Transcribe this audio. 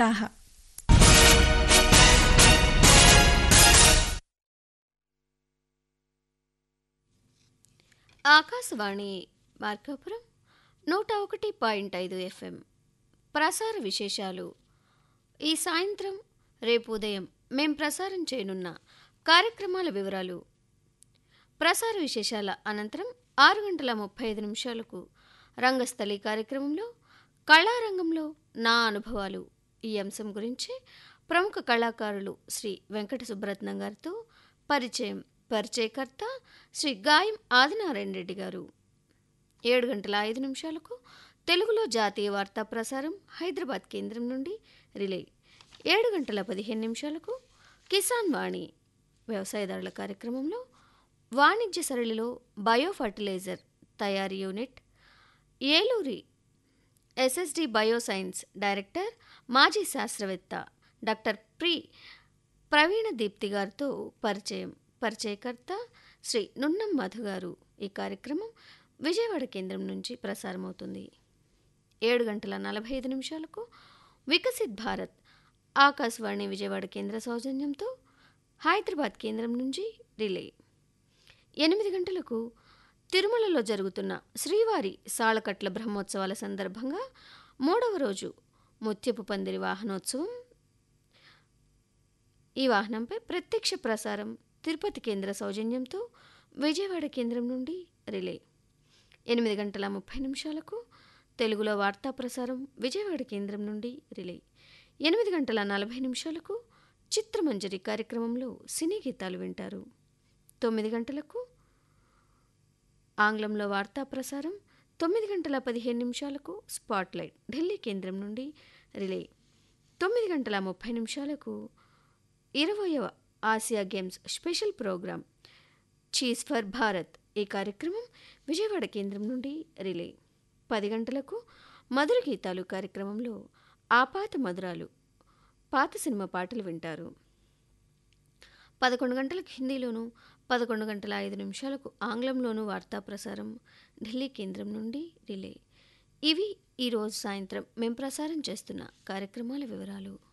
वार्ताः ఆకాశవాణి మార్కాపురం నూట ఒకటి పాయింట్ ఐదు ఎఫ్ఎం ప్రసార విశేషాలు ఈ సాయంత్రం రేపు ఉదయం మేం ప్రసారం చేయనున్న కార్యక్రమాల వివరాలు ప్రసార విశేషాల అనంతరం ఆరు గంటల ముప్పై ఐదు నిమిషాలకు రంగస్థలి కార్యక్రమంలో కళారంగంలో నా అనుభవాలు ఈ అంశం గురించి ప్రముఖ కళాకారులు శ్రీ వెంకట సుబ్రత్నం గారితో పరిచయం పరిచయకర్త శ్రీ గాయం ఆదినారాయణ రెడ్డి గారు ఏడు గంటల ఐదు నిమిషాలకు తెలుగులో జాతీయ వార్తా ప్రసారం హైదరాబాద్ కేంద్రం నుండి రిలే ఏడు గంటల పదిహేను నిమిషాలకు కిసాన్ వాణి వ్యవసాయదారుల కార్యక్రమంలో వాణిజ్య సరళిలో బయో ఫర్టిలైజర్ తయారీ unit Eluri SSD bioscience director మాజీ శాస్త్రవేత్త డాక్టర్ ప్రి ప్రవీణ దీప్తి గారితో పరిచయం పరిచయకర్త శ్రీ నున్నం మధు గారు ఈ కార్యక్రమం విజయవాడ కేంద్రం నుంచి ప్రసారమవుతుంది ఏడు గంటల నలభై ఐదు నిమిషాలకు వికసిత్ భారత్ ఆకాశవాణి విజయవాడ కేంద్ర సౌజన్యంతో హైదరాబాద్ కేంద్రం నుంచి రిలే ఎనిమిది గంటలకు తిరుమలలో జరుగుతున్న శ్రీవారి సాళకట్ల బ్రహ్మోత్సవాల సందర్భంగా మూడవ రోజు ముత్యపు పందిరి వాహనోత్సవం ఈ వాహనంపై ప్రత్యక్ష ప్రసారం తిరుపతి కేంద్ర సౌజన్యంతో విజయవాడ కేంద్రం నుండి రిలే ఎనిమిది గంటల ముప్పై నిమిషాలకు తెలుగులో వార్తా ప్రసారం విజయవాడ కేంద్రం నుండి రిలే ఎనిమిది గంటల నలభై నిమిషాలకు చిత్రమంజరి కార్యక్రమంలో సినీ గీతాలు వింటారు తొమ్మిది గంటలకు ఆంగ్లంలో వార్తా ప్రసారం తొమ్మిది గంటల పదిహేను నిమిషాలకు స్పాట్లైట్ ఢిల్లీ కేంద్రం నుండి రిలే తొమ్మిది గంటల ముప్పై నిమిషాలకు ఇరవయవ Asia games special programme cheer for Bharat ఈ కార్యక్రమం విజయవాడ కేంద్రం నుండి రిలే పది గంటలకు మధుర గీతాలు కార్యక్రమంలో ఆపాత మధురాలు పాత సినిమా పాటలు వింటారు పదకొండు గంటలకు హిందీలోను పదకొండు గంటల ఐదు నిమిషాలకు ఆంగ్లంలోనూ వార్తా ప్రసారం ఢిల్లీ కేంద్రం నుండి రిలే ఇవి ఈరోజు సాయంత్రం మేం ప్రసారం చేస్తున్న కార్యక్రమాల వివరాలు